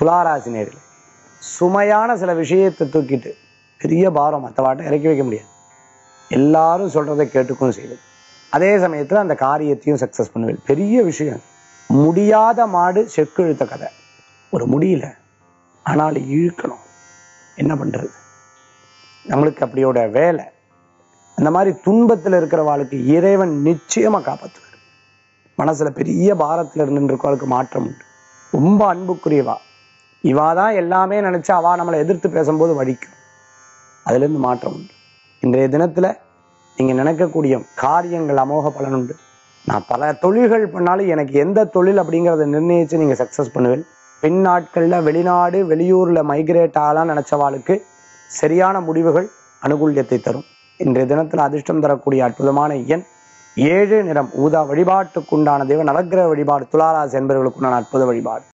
துளாராசி நேரில் சுமையான சில விஷயத்தை தூக்கிட்டு பெரிய பாரம் மற்றவாட்டை இறக்கி வைக்க முடியாது எல்லாரும் சொல்றதை கேட்டுக்கும் செய்வது அதே சமயத்துல அந்த காரியத்தையும் சக்சஸ் பண்ணுவேன் பெரிய விஷயம் முடியாத மாடு செக்கு இழுத்த கதை ஒரு முடியல ஆனால் இழுக்கணும் என்ன பண்றது நம்மளுக்கு அப்படியோட வேலை அந்த மாதிரி துன்பத்துல இருக்கிறவாளுக்கு இறைவன் நிச்சயமா காப்பாற்றுவார் மனசுல பெரிய பாரத்துல இருந்துருக்கவளுக்கு மாற்றம் உண்டு ரொம்ப அன்புக்குரியவா இவா தான் எல்லாமே நினைச்சு அவா நம்மளை எதிர்த்து பேசும்போது வலிக்கும் அதுல இருந்து மாற்றம் உண்டு இன்றைய தினத்துல நீங்க நினைக்கக்கூடிய காரியங்கள் அமோக பலன் உண்டு நான் பல தொழில்கள் பண்ணாலும் எனக்கு எந்த தொழில் அப்படிங்கறத நிர்ணயிச்சு நீங்க சக்சஸ் பண்ணுவேன் பின் நாட்கள்ல வெளிநாடு வெளியூர்ல மைக்ரேட் ஆகலாம் நினைச்சவாளுக்கு சரியான முடிவுகள் அனுகூல்யத்தை தரும் இன்றைய தினத்துல அதிர்ஷ்டம் தரக்கூடிய அற்புதமான எண் ஏழு நிறம் ஊதா வழிபாட்டுக்குண்டான தெய்வ நவக்கிரக வழிபாடு துளாராசி என்பவர்களுக்குண்டான அற்புத வழிபாடு